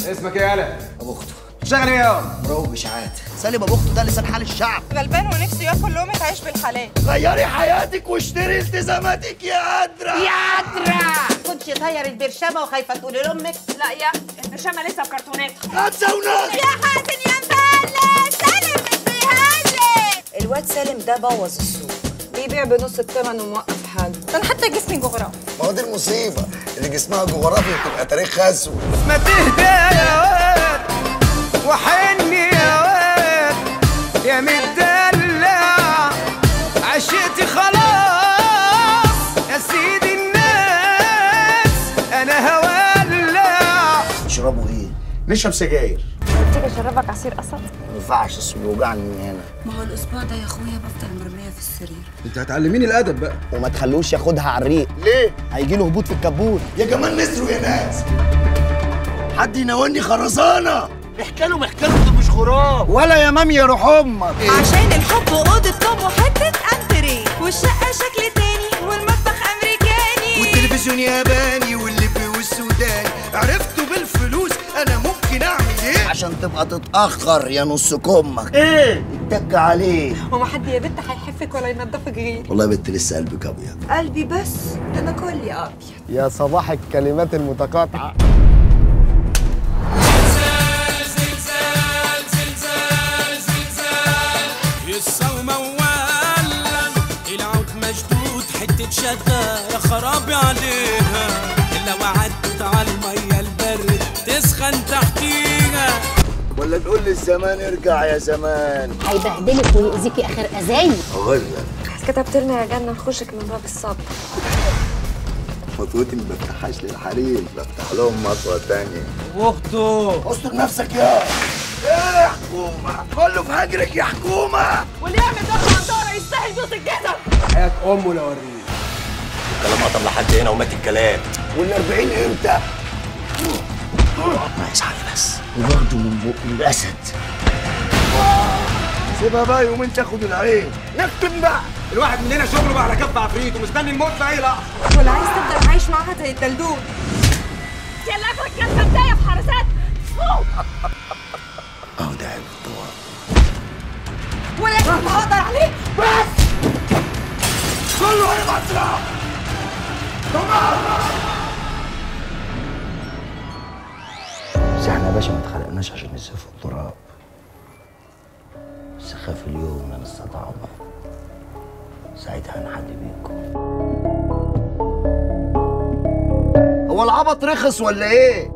اسمك ايه يالا ابو اخته شغل ايه يا مروج اشاعات سالم ابو اخته ده لسان حال الشعب غلبان ونفسه ياكل لقمة عيش بالحلال غيري حياتك واشتري التزاماتك يا قدرة كنتش طاير البرشامه وخايفه تقولي لامك لا يا البرشامة لسه في كرتوناتها خمسة ونص يا حاتم يا مفلس سالم مش بيهلس الواد سالم ده بوظ السوق بيبيع بنص الثمن وموقف حاله ده انا حتى جسمي جغرافي ما هو دي المصيبة اللي جسمها جغرافي بتبقى تاريخ خسو ما تهدى يا واد وحني يا واد يا مدلع عشقتي خلاص يا سيدي الناس انا هولع تشربوا ايه؟ نشرب سجاير تيجي اشربك عصير قصب ما ينفعش اصل بيوجعني من هنا ما هو الاسبوع ده يا اخويا بفضل مرميه في السرير انت هتعلميني الادب بقى وما تخلوش ياخدها على الريق ليه؟ هيجي له هبوط في الكبوت يا جمال نسروا يا ناس حد يناولني خرزانة احكي لهم احكي لهم دول مش غراب ولا يا مام يا روح امك عشان الحب اوضه طب وحته انتريه والشقه شكل تاني والمطبخ امريكاني والتلفزيون ياباني واللب والسوداني عرفته بالفلوس انا ممكن اعمل ايه عشان تبقى تتاخر يا نص كمك ايه اتك عليه وما حد يا بنت هيحفك ولا ينضفك غيري والله يا بنت لسه قلبك ابيض قلبي بس ده انا كلي ابيض يا صباح الكلمات المتقاطعه الصوم مولا العود مشدود حتة شدة يا خرابي عليها إلا وعدت على المية البرد تسخن تحتيها ولا نقول للزمان ارجع يا زمان هيبهدلك ويأذيكي اخر اذاني غير كتبت لنا يا جنة نخشك من باب الصبر خطوتي ما بفتحهاش للحريم بفتح لهم مطوة تانية واخته استر نفسك يا ايه يا حكومة كله في هجرك يا حكومة واللي يعمل ده عطارة يستاهل بوس الجزم حياة امه لو اوريك الكلام قطم لحد هنا ومات الكلام والأربعين امتى؟ ما يزعل بس وبرضه من بق الأسد سيبها بقى يومين تاخد العين نكتم بقى الواحد مننا شغله بقى على كف عفريت ومستني الموت في اي لحظه ولا عايز تفضل عايش معاها زي الدلدول يلا اخرك كانت بداية في حرسات اهو ده عيب الطوال ولا كنت هقدر عليه كله هيبقى اسرع بس احنا يا باشا ما اتخلقناش عشان نسيب في التراب بس خاف اليوم ان استطعنا ساعتها هنحد بيكم هو العبط رخص ولا ايه؟